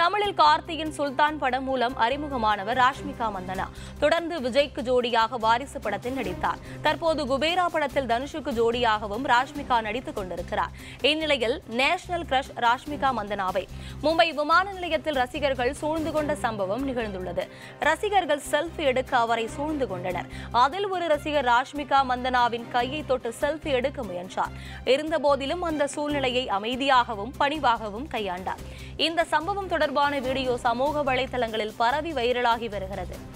தமிழில் கார்த்தியின் சுல்தான் படம் மூலம் அறிமுகமானவர் ராஷ்மிகா மந்தனா தொடர்ந்து விஜய்க்கு ஜோடியாக வாரிசு படத்தில் நடித்தார் தற்போது குபேரா படத்தில் தனுஷுக்கு ஜோடியாகவும் ராஷ்மிகா நடித்துக் கொண்டிருக்கிறார் இந்நிலையில் நேஷனல் கிரஷ் ராஷ்மிகா மந்தனாவை மும்பை விமான நிலையத்தில் ரசிகர்கள் சூழ்ந்து கொண்ட சம்பவம் நிகழ்ந்துள்ளது ரசிகர்கள் செல்ஃபி எடுக்க அவரை சூழ்ந்து கொண்டனர் அதில் ஒரு ரசிகர் ராஷ்மிகா மந்தனாவின் கையை தொட்டு செல்ஃபி எடுக்க முயன்றார் இருந்தபோதிலும் அந்த சூழ்நிலையை அமைதியாகவும் பணிவாகவும் கையாண்டார் இந்த சம்பவம் தொடர்பான வீடியோ சமூக வலைதளங்களில் பரவி வைரலாகி வருகிறது